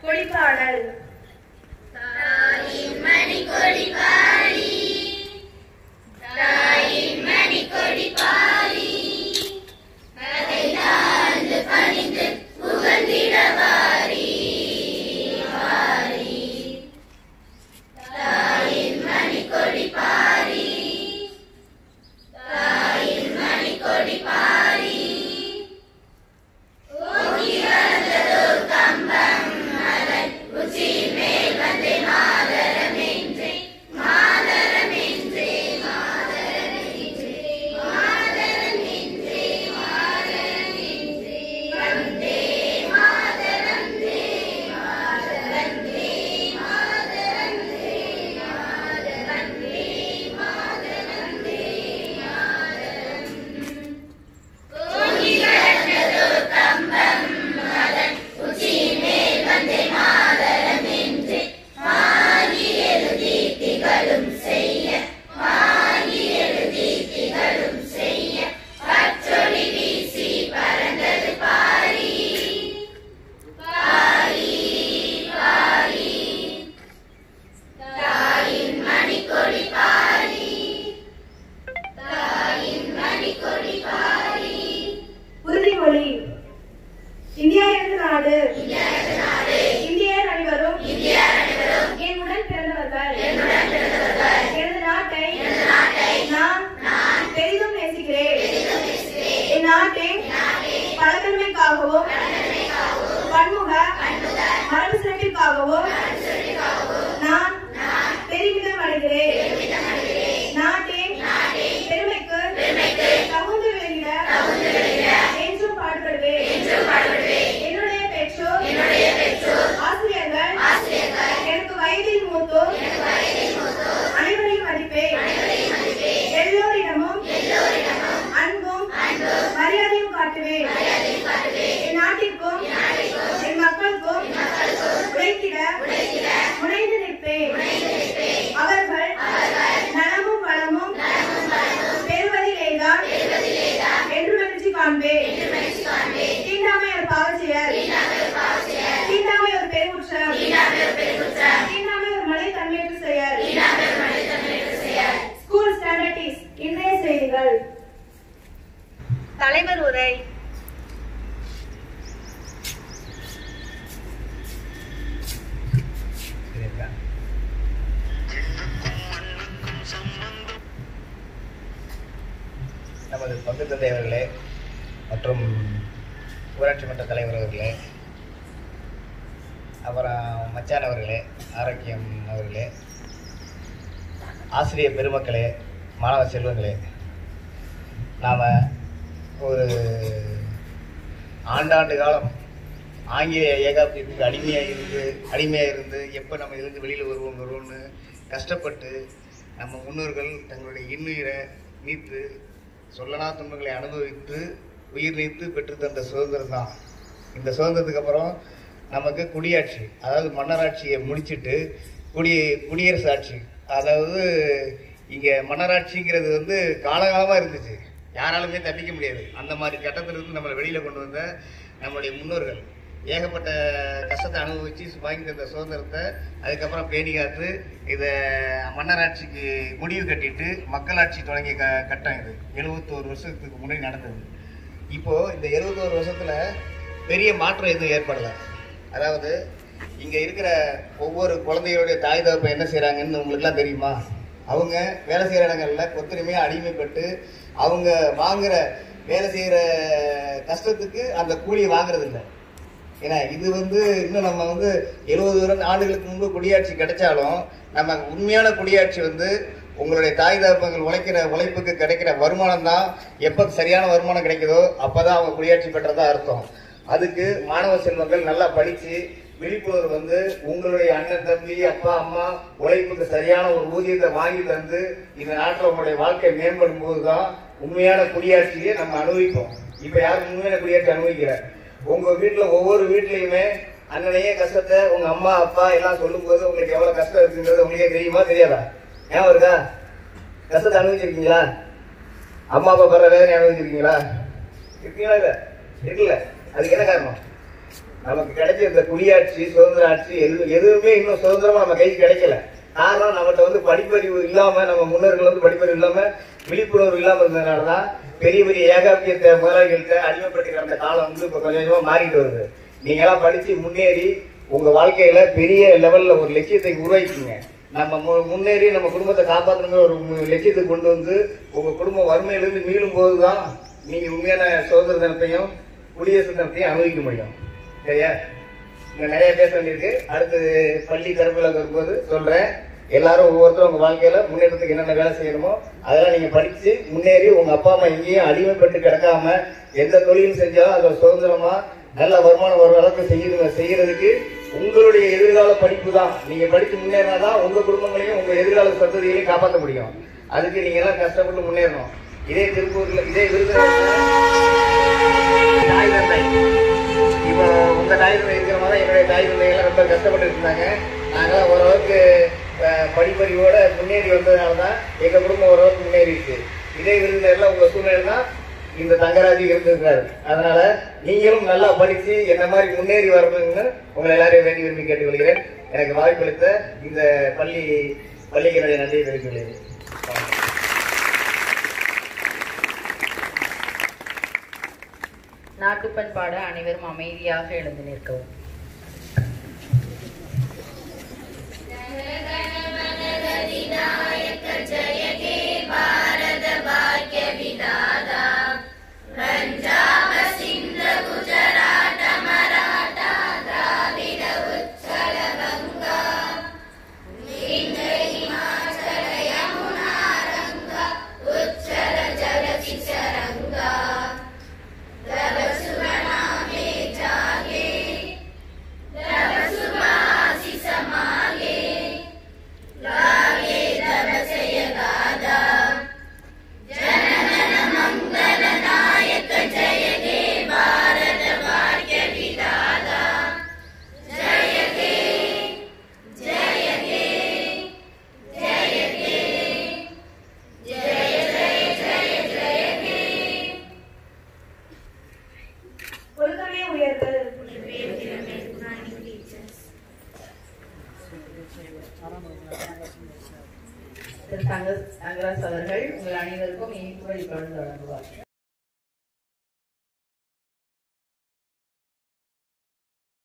கொடிப்பாடல் உறுதிமொழி இந்தியா என்ற நாடு இந்தியர் அனைவரும் என் உடன் பிறந்தவர்கள் எனது நாட்டை நான் பெரிதும் நேசிக்கிறேன் என் நாட்டின் பழத்தன்மைக்காகவும் பன்முக மரபு சிறப்பிற்காகவும் நான் பெருமிதம் அடைகிறேன் நாட்டின் பெருமைக்கு தகுந்து விளங்கிட என்றும் பாடுபடுவேன் என்னுடைய பெற்றோர் ஆசிரியர்கள் எனக்கு வயதில் மூத்தோர் அனைவரையும் மதிப்பேன் எல்லோரிடமும் அன்பும் மரியாதையும் காட்டுவேன் என் நாட்டிற்கும் என் மக்களுக்கும் உழைத்திட முனைந்து நிற்பேன் அவர்கள் நலமும் வளமும் பெறுவதிலேதான் என்று மகிழ்ச்சி காண்பேன் தீண்டாமை ஒரு பாவச்செயல் தீண்டாமை ஒரு பெருங்குற்றம் தீண்டாமை ஒரு மலை தன்மையற்ற செயல் ஸ்கூல் ஸ்டாண்டர்டிஸ் இன்றைய செய்திகள் தலைவர் உரை சரிங்களா நமது பங்கு தந்தை அவர்களே மற்றும் ஊராட்சி மன்ற தலைவர் அவர்களே அப்புறம் மச்சான் அவர்களே ஆரோக்கியம் அவர்களே ஆசிரியர் பெருமக்களே மாணவ செல்வங்களே நாம் ஒரு ஆண்டாண்டு காலம் ஆங்கிலேய ஏகாபியத்துக்கு அடிமையாக இருந்து அடிமையாக இருந்து எப்போ நம்ம இருந்து வெளியில் வருவோம் வருவோம்னு கஷ்டப்பட்டு நம்ம முன்னோர்கள் தங்களுடைய இன்னுயிரை நீத்து சொல்லனா துன்பங்களை அனுபவித்து உயிர் நீத்து பெற்று தந்த சுதந்திரம் தான் இந்த சுதந்திரத்துக்கு அப்புறம் நமக்கு குடியாட்சி அதாவது மன்னராட்சியை முடிச்சிட்டு குடி குடியரசு ஆட்சி அதாவது இங்கே மன்னராட்சிங்கிறது வந்து காலகாலமாக இருந்துச்சு யாராலுமே தப்பிக்க முடியாது அந்த மாதிரி கட்டத்திலிருந்து நம்மளை வெளியில் கொண்டு வந்த நம்மளுடைய முன்னோர்கள் ஏகப்பட்ட கஷ்டத்தை அனுபவிச்சு வாங்கி தந்த சுதந்திரத்தை அதுக்கப்புறம் பேணி காத்து இதை மன்னராட்சிக்கு முடிவு கட்டிட்டு மக்களாட்சி தொடங்கிய க கட்டம் இது எழுபத்தோரு வருஷத்துக்கு முன்னாடி நடந்தது இப்போ இந்த எழுபத்தோரு வருஷத்துல பெரிய மாற்றம் எதுவும் ஏற்படலை அதாவது இங்க இருக்கிற ஒவ்வொரு குழந்தையோடைய தாய் தகப்பன் என்ன செய்றாங்கன்னு உங்களுக்குலாம் தெரியுமா அவங்க வேலை செய்யற இடங்கள்ல கொத்தடிமையா அடிமைப்பட்டு அவங்க வாங்குற வேலை செய்யற கஷ்டத்துக்கு அந்த கூலியை வாங்குறது இல்லை ஏன்னா இது வந்து இன்னும் நம்ம வந்து எழுபது ஆண்டுகளுக்கு முன்பு குடியாட்சி கிடைச்சாலும் நம்ம உண்மையான குடியாட்சி வந்து உங்களுடைய தாய் தகப்பங்கள் உழைக்கிற உழைப்புக்கு கிடைக்கிற வருமானம் தான் எப்போ சரியான வருமானம் கிடைக்குதோ அப்பதான் அவங்க குடியாட்சி பெற்றதா அர்த்தம் அதுக்கு மாணவ செல்வங்கள் நல்லா படிச்சு விழிப்புணர்வு வந்து உங்களுடைய அண்ணன் தம்பி அப்பா அம்மா உழைப்புக்கு சரியான ஒரு ஊதியத்தை வாங்கி தந்து இந்த நாட்டில் உங்களுடைய வாழ்க்கை மேம்படும் போதுதான் உண்மையான குடியாட்சியை நம்ம அனுபவிப்போம் இப்ப யாரும் உண்மையான குடியாட்சி அனுபவிக்கிற உங்க வீட்டுல ஒவ்வொரு வீட்லயுமே அண்ணனையே கஷ்டத்தை உங்க அம்மா அப்பா எல்லாம் சொல்லும்போது உங்களுக்கு எவ்வளவு கஷ்டம் இருக்குங்கிறது உங்களுக்கே தெரியுமா தெரியாதா ஞாபகம் இருக்கா கஷ்டத்தை அனுபவிச்சிருக்கீங்களா அம்மா அப்பா படுற வேதனை அனுபவிச்சிருக்கீங்களா இருக்கீங்களா இல்ல இருக்குல்ல அதுக்கு என்ன காரணம் நமக்கு கிடைச்ச இந்த குடியாட்சி சுதந்திர ஆட்சி எது எதுவுமே இன்னும் சுதந்திரமா நம்ம கைக்கு கிடைக்கல காரணம் நம்மகிட்ட வந்து படிப்பறிவு இல்லாம நம்ம முன்னோர்கள் வந்து படிப்பறிவு இல்லாம விழிப்புணர்வு இல்லாம இருந்ததுனாலதான் பெரிய பெரிய ஏகாபியத்தை முதலாளிகள்கிட்ட அடிமைப்பட்டு கிடந்த காலம் வந்து இப்ப கொஞ்சம் கொஞ்சமா மாறிட்டு வருது நீங்க எல்லாம் படிச்சு முன்னேறி உங்க வாழ்க்கையில பெரிய லெவல்ல ஒரு லட்சியத்தை உருவாக்கிங்க நம்ம மு- முன்னேறி நம்ம குடும்பத்தை காப்பாற்றணுங்கிற ஒரு மு- லட்சியத்தை கொண்டு வந்து உங்க குடும்பம் வறுமையிலிருந்து மீளும் போதுதான் நீங்க உண்மையான சுதந்திர தினத்தையும் குடியரசு தினத்தையும் அனுபவிக்க முடியும் சரியா இங்க நிறைய பேச வேண்டியிருக்கு அடுத்து பள்ளி திறப்பில் வரும்போது சொல்றேன் எல்லாரும் ஒவ்வொருத்தரும் உங்க வாழ்க்கையில முன்னேற்றத்துக்கு என்னென்ன வேலை செய்யணுமோ அதெல்லாம் நீங்க படிச்சு முன்னேறி உங்க அப்பா அம்மா எங்கேயும் அடிமைப்பட்டு கிடக்காம எந்த தொழில் செஞ்சாலும் அதை சுதந்திரமா நல்ல வருமானம் வர அளவுக்கு செய்யுங்க செய்யறதுக்கு உங்களுடைய எதிர்கால படிப்பு தான் நீங்க படிச்சு முன்னேறினாதான் உங்க குடும்பங்களையும் உங்க எதிர்கால சந்ததிகளையும் காப்பாற்ற முடியும் அதுக்கு நீங்க எல்லாம் கஷ்டப்பட்டு முன்னேறணும் இதே திருப்பூர்ல இதே விருதுநகர்ல தாய் தந்தை இப்போ உங்க தாய் தந்தை இருக்கிற மாதிரி என்னுடைய தாய் தந்தைகள்லாம் ரொம்ப கஷ்டப்பட்டு இருந்தாங்க நாங்களாம் ஓரளவுக்கு அஹ், படிப்பறிவோட முன்னேறி வந்ததுனால தான் எங்க குடும்பம் ஓரளவுக்கு முன்னேறிடுச்சு இதே விருதுநகர்ல உங்க சூழ்நிலை தான் இந்த தங்கராஜி இருந்திருக்காரு அதனால நீங்களும் நல்லா படிச்சு என்ன மாதிரி முன்னேறி வரணும்னு உங்களை எல்லாரையும் வேண்டி விரும்பி கேட்டுக்கொள்கிறேன் எனக்கு வாய்ப்பளித்த இந்த பள்ளி பள்ளிக்கு என்னுடைய நன்றியை தெரிவித்துக் கொள்கிறேன் நாட்டுப்பண் பாட அனைவரும் அமைதியாக எழுந்து நிற்கவும் ஒழுக்கமே உயர்தல் திரு தங்க தங்கராஜ் அவர்கள் உங்கள் அனைவருக்கும் இனிப்பு வழிபாடு தொடங்குவார்